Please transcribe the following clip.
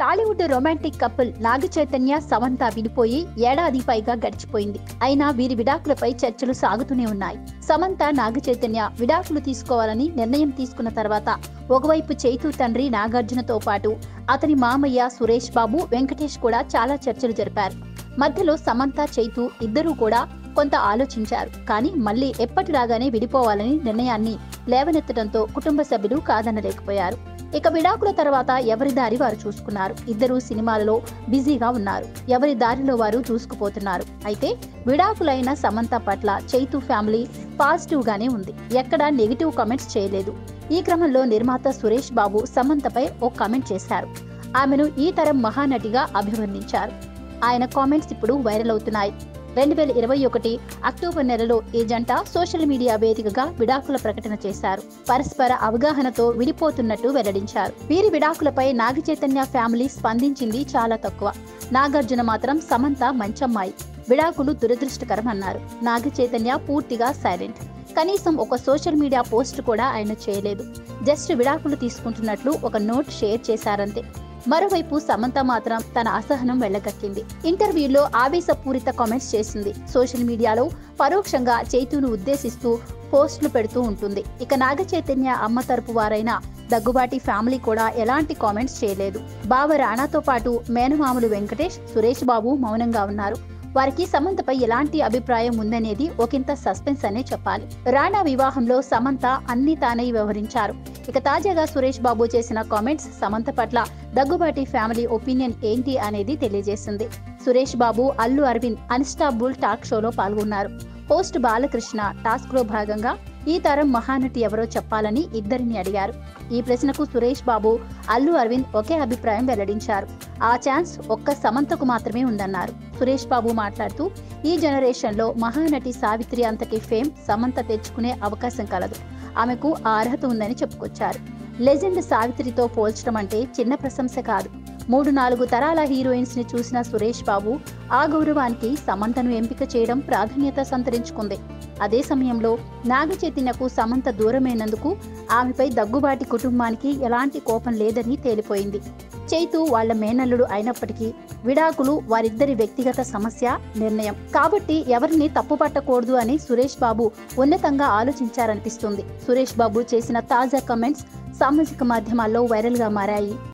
Tollywood romantic couple Naga Chaitanya Samantha విడిపోయి ఏడాది పైగా గడిచిపోయింది అయినా వీరి విడాకులపై చర్చలు సాగుతూనే ఉన్నాయి సమంత నాగ చైతన్య విడాకులు తీసుకోవాలని నిర్ణయం తీసుకున్న తర్వాత ఒకవైపు చైతు తండ్రి నాగార్జునతో పాటు అతని మామయ్య సురేష్ బాబు వెంకటేష్ కూడా చాలా చర్చలు జరిపారు మధ్యలో సమంత చైతు ఇద్దరూ కూడా కొంత ఆలోచించారు కానీ మళ్ళీ ఎప్పటిలాగానే విడిపోవాలని నిర్ణయాన్ని లేవనెత్తడంతో కుటుంబ సభ్యులు కాదనలేకపోయారు ఇక విడాకుల తర్వాత ఎవరి దారి వారు చూసుకున్నారు ఇద్దరు సినిమాలలో బిజీగా ఉన్నారు ఎవరి దారిలో వారు చూసుకుపోతున్నారు అయితే విడాకులైన సమంత పట్ల చైతు ఫ్యామిలీ పాజిటివ్ గానే ఉంది ఎక్కడా నెగిటివ్ కామెంట్స్ చేయలేదు ఈ క్రమంలో నిర్మాత సురేష్ బాబు సమంతపై ఓ కామెంట్ చేశారు ఆమెను ఈ తరం మహానటిగా అభివర్ణించారు ఆయన కామెంట్స్ ఇప్పుడు వైరల్ అవుతున్నాయి రెండు వేల ఇరవై ఒకటి అక్టోబర్ నెలలో ఈ జంట సోషల్ మీడియా వేదికగా విడాకుల ప్రకటన చేశారు పరస్పర అవగాహనతో విడిపోతున్నట్టు వెల్లడించారు వీరి విడాకులపై నాగ చైతన్య ఫ్యామిలీ స్పందించింది చాలా తక్కువ నాగార్జున మాత్రం సమంత మంచమ్మాయి విడాకులు దురదృష్టకరం అన్నారు నాగ చైతన్య పూర్తిగా సైలెంట్ కనీసం ఒక సోషల్ మీడియా పోస్ట్ కూడా ఆయన చేయలేదు జస్ట్ విడాకులు తీసుకుంటున్నట్లు ఒక నోట్ షేర్ చేశారంతే మరోవైపు సమంత మాత్రం తన అసహనం వెళ్లగక్కింది ఇంటర్వ్యూలో ఆవేశపూరిత కామెంట్స్ చేసింది సోషల్ మీడియాలో పరోక్షంగా చైతును ఉద్దేశిస్తూ పోస్టులు పెడుతూ ఉంటుంది ఇక నాగ చైతన్య అమ్మ తరపు వారైన దగ్గుబాటి ఫ్యామిలీ కూడా ఎలాంటి కామెంట్స్ చేయలేదు బావ రాణాతో పాటు మేనమామలు వెంకటేష్ సురేష్ బాబు మౌనంగా ఉన్నారు వారికి సమంతపై ఎలాంటి అభిప్రాయం ఉందనేది ఒకంత సస్పెన్స్ అనే చెప్పాలి రాణా వివాహంలో సమంత అన్ని తానే వ్యవహరించారు ఇక తాజాగా సురేష్ బాబు చేసిన కామెంట్స్ సమంత పట్ల దగ్గుబాటి ఫ్యామిలీ ఒపీనియన్ ఏంటి అనేది తెలియజేసింది సురేష్ బాబు అల్లు అరవింద్ అన్స్టాబుల్ టాక్ షోలో పాల్గొన్నారు హోస్ట్ బాలకృష్ణ టాస్క్ లో భాగంగా ఈ తరం మహానటి ఎవరో చెప్పాలని ఇద్దరిని అడిగారు ఈ ప్రశ్నకు సురేష్ బాబు అల్లు అరవింద్ ఒకే అభిప్రాయం వెల్లడించారు ఆ ఛాన్స్ ఒక్క సమంతకు మాత్రమే ఉందన్నారు సురేష్ బాబు మాట్లాడుతూ ఈ జనరేషన్ లో మహానటి సావిత్రి అంతటి ఫేమ్ సమంత తెచ్చుకునే అవకాశం కలదు ఆమెకు ఆ అర్హత ఉందని చెప్పుకొచ్చారు లెజెండ్ సావిత్రితో పోల్చడం అంటే చిన్న ప్రశంస కాదు మూడు నాలుగు తరాల హీరోయిన్స్ ని చూసిన సురేష్ బాబు ఆ గౌరవానికి సమంతను ఎంపిక చేయడం ప్రాధాన్యత సంతరించుకుంది అదే సమయంలో నాగ చైతన్యకు సమంత దూరమైనందుకు ఆమెపై దగ్గుబాటి కుటుంబానికి ఎలాంటి కోపం లేదని తేలిపోయింది చైతు వాళ్ల మేనల్లుడు అయినప్పటికీ విడాకులు వారిద్దరి వ్యక్తిగత సమస్య నిర్ణయం కాబట్టి ఎవరిని తప్పుపట్టకూడదు అని సురేష్ బాబు ఉన్నతంగా ఆలోచించారనిపిస్తుంది సురేష్ బాబు చేసిన తాజా కమెంట్స్ సామాజిక మాధ్యమాల్లో వైరల్ గా మారాయి